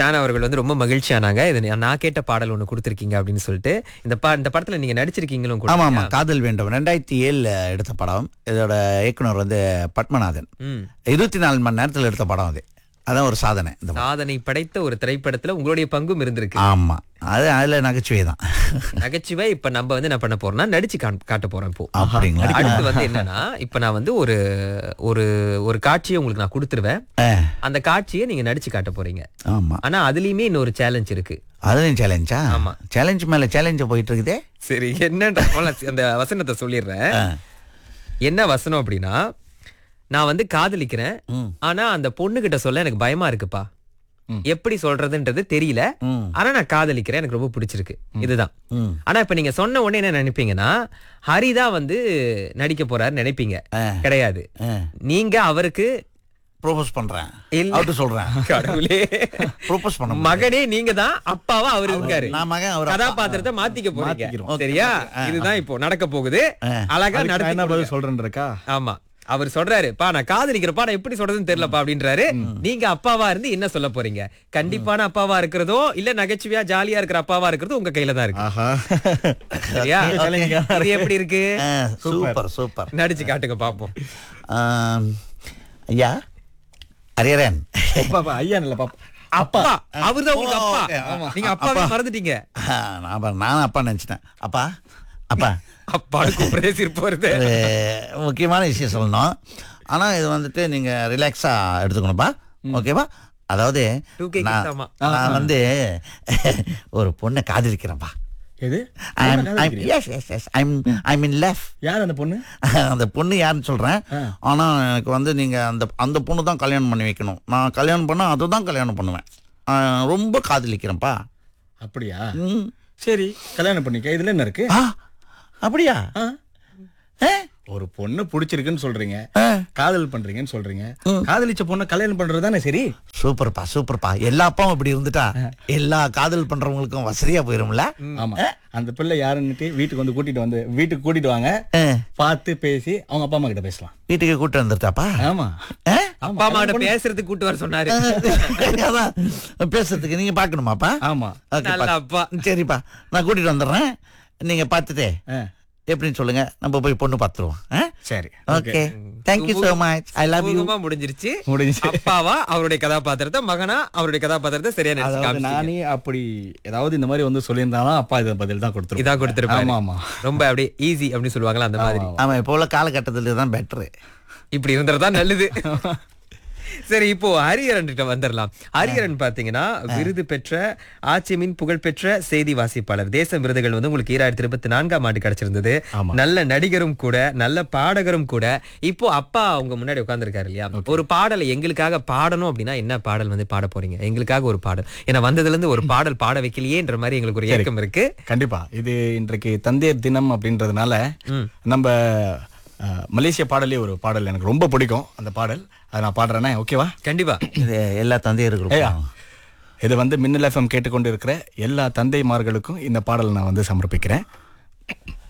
Shawn அவர்கள் வந்து ரொம்ப மகிழ்ச்சியானாங்க இது நான் நான் கேட்ட பாடல் ஒண்ணு கொடுத்துருக்கீங்க அப்படின்னு சொல்லிட்டு இந்த பா இந்த படத்துல நீங்க நடிச்சிருக்கீங்களும் கூட ஆமா ஆமா காதல் வேண்டும் ரெண்டாயிரத்தி ஏழுல எடுத்த படம் இதோட இயக்குனர் வந்து பத்மநாதன் ம். இருபத்தி நாலு மணி நேரத்துல எடுத்த படம் அது அதான் ஒரு சாதனை இந்த படம். சாதனை படைத்த ஒரு திரைப்படத்துல உங்களுடைய பங்கும் இருந்திருக்கு ஆமா அது அதுல நகைச்சுவை தான் நகைச்சுவை இப்ப நம்ம வந்து என்ன பண்ண போறோம்னா நடிச்சு காண்- காட்ட போறோம் இப்போ அப்படிங்களா அடுத்து வந்து என்னன்னா இப்ப நான் வந்து ஒரு ஒரு ஒரு காட்சியை உங்களுக்கு நான் கொடுத்துருவேன் ஆ, அந்த காட்சியை நீங்க நடிச்சு காட்ட போறீங்க ஆமா ஆனா அதுலயுமே இன்னொரு சேலஞ்ச் இருக்கு அதுவும் சேலஞ்சா ஆமா. சேலஞ்ச் மேல சேலஞ்ச போயிட்டு இருக்குதே சரி என்னன்ற அந்த வசனத்தை சொல்லிடுறேன் ஆ. என்ன வசனம் அப்படின்னா நான் வந்து காதலிக்கிறேன் ஆனா அந்த பொண்ணு கிட்ட சொல்ல எனக்கு பயமா இருக்குப்பா எப்படி சொல்றதுன்றது தெரியல ம். ஆனா நான் காதலிக்கிறேன் எனக்கு ரொம்ப பிடிச்சிருக்கு இதுதான் ம். ஆனா இப்ப நீங்க சொன்ன உடனே என்ன நினைப்பீங்கன்னா ஹரிதா வந்து நடிக்க போறாரு நினைப்பீங்க கிடையாது ஆ. நீங்க அவருக்கு ப்ரோபோஸ் பண்றேன் இல்ல. அவர்கிட்ட சொல்றேன் கடவுளே ப்ரோபோஸ் பண்ண மகனே நீங்க தான் அப்பாவா அவர் இருக்காரு நான் மகன் அவர் அப்பா. கதாபாத்திரத்தை மாத்திக்க போறீங்க மாத்திக்கிறோம். சரியா இதுதான் இப்போ நடக்க போகுது அழகா அதுக்கு நான் நடத்தி என்ன கொடுங்க. பதில் சொல்றேன் இருக்கா ஆமா அவர் சொல்றாரு பா நான் காதலிக்கிறப்பா நான் எப்படி சொல்றதுன்னு தெரியலப்பா அப்படின்றாரு நீங்க அப்பாவா இருந்து என்ன சொல்ல போறீங்க கண்டிப்பான அப்பாவா இருக்கிறதோ இல்ல நகைச்சுவையா ஜாலியா இருக்கிற அப்பாவா இருக்கிறதோ உங்க கையில தான் இருக்கு ஆஹா சரியா இது எப்படி இருக்கு ஆ, சூப்பர் சூப்பர் நடிச்சு காட்டுங்க பாப்போம் ஆம், ஐயா அரியரன் பாப்பா ஐயா இல்ல பாப்பா அப்பா அவர்தான் உங்களுக்கு ஓ, அப்பா okay, ஆமா. நீங்க அப்பாவே மறந்துட்டீங்க நான் பாரு, நானும் அப்பா நினைச்சிட்டேன் அப்பா அப்பா அப்பா கூப்பிடுறதே சிரிப்பு வருது ஒரு முக்கியமான விஷயம் சொல்லணும் ஆனா இது வந்துட்டு நீங்க ரிலாக்ஸா எடுத்துக்கணும்பா ஓகேவா அதாவது 2K நான் கிட்டாமா. நான் வந்து ஒரு பொண்ணை காதலிக்கிறேன்ப்பா எது I'm, I'm, yes, yes, yes. I'm, I'm in love. யார் அந்த பொண்ணு அந்த பொண்ணு யாருன்னு சொல்றேன் ஆனா எனக்கு வந்து நீங்க அந்த அந்த பொண்ணு தான் கல்யாணம் பண்ணி வைக்கணும் நான் கல்யாணம் பண்ணா அதை தான் கல்யாணம் பண்ணுவேன் ஆஹ், ரொம்ப காதலிக்கிறேன்ப்பா அப்படியா ம். சரி கல்யாணம் பண்ணிக்க இதுல என்ன இருக்கு ஆ அப்படியா ஆ. ஆ? ஒரு பொண்ணு பிடிச்சிருக்குன்னு சொல்றீங்க ஆ. காதல் பண்றீங்கன்னு சொல்றீங்க காதலிச்ச பொண்ணை கல்யாணம் பண்றது தானே சரி சூப்பர்ப்பா சூப்பர்ப்பா எல்லா அப்பாவும் இப்படி இருந்துட்டா எல்லா காதல் பண்றவங்களுக்கும் வசதியா போயிரும்ல ஆமா அந்த பிள்ளை யாருன்னுட்டு வீட்டுக்கு வந்து கூட்டிட்டு வந்து வீட்டுக்கு கூட்டிட்டு வாங்க ஆ. பார்த்து பேசி அவங்க அப்பா அம்மா கிட்ட பேசலாம் வீட்டுக்கு கூட்டு வந்துட்டாப்பா ஆமா ஆ? அப்பா அம்மா கிட்ட பேசுறதுக்கு கூட்டு வர சொன்னாரு அதான், பேசுறதுக்கு நீங்க பாக்கணுமாப்பா ஆமா Okay, நல்ல பா- அப்பா சரிப்பா நான் கூட்டிட்டு வந்துடுறேன் நீங்க பார்த்துட்டு ஆ. எப்படின்னு சொல்லுங்க நம்ம போய் பொண்ணு பார்த்துருவோம் சரி okay thank you so much I love you சுமூகமா முடிஞ்சிருச்சு முடிஞ்சுச்சு. அப்பாவா அவருடைய கதாபாத்திரத்தை மகனா அவருடைய கதாபாத்திரத்தை சரியா நடிச்சு அதாவது காமிச்சிட்டீங்க. நானே அப்படி ஏதாவது இந்த மாதிரி வந்து சொல்லியிருந்தாலும் அப்பா இதை பதில் தான் கொடுத்துருவோம் இதான் கொடுத்திருப்பாரு ஆமா ஆமா ரொம்ப அப்படியே ஈஸி அப்படின்னு சொல்லுவாங்களா அந்த மாதிரி ஆமா இப்போ உள்ள காலகட்டத்துல தான் பெட்டரு இப்படி இருந்ததுதான் நல்லது சரி இப்போ ஹரிஹரன் கிட்ட வந்துடலாம் ஹரிஹரன் பாத்தீங்கன்னா விருது பெற்ற ஆச்சிமின் புகழ்பெற்ற செய்தி வாசிப்பாளர் தேச விருதுகள் வந்து உங்களுக்கு ஈராயிரத்தி இருபத்தி நான்காம் ஆண்டு கிடைச்சிருந்தது நல்ல நடிகரும் கூட நல்ல பாடகரும் கூட இப்போ அப்பா உங்க முன்னாடி உட்கார்ந்திருக்காரு இல்லையா ஒரு பாடலை எங்களுக்காக பாடணும் அப்படின்னா என்ன பாடல் வந்து பாட போறீங்க எங்களுக்காக ஒரு பாடல் ஏன்னா வந்ததுல இருந்து ஒரு பாடல் பாட வைக்கலையேன்ற மாதிரி எங்களுக்கு ஒரு ஏக்கம் இருக்கு கண்டிப்பா இது இன்றைக்கு தந்தையர் தினம் அப்படின்றதுனால நம்ம அஹ், மலேசிய பாடலே ஒரு பாடல் எனக்கு ரொம்ப பிடிக்கும் அந்த பாடல் அதை நான் பாடுறேனே ஓகேவா கண்டிப்பா இது எல்லா தந்தையர்களுக்கும் ஏயா இது வந்து மின்னல் எஃப்எம் கேட்டுக்கொண்டு இருக்கிற எல்லா தந்தைமார்களுக்கும் இந்த பாடலை நான் வந்து சமர்ப்பிக்கிறேன்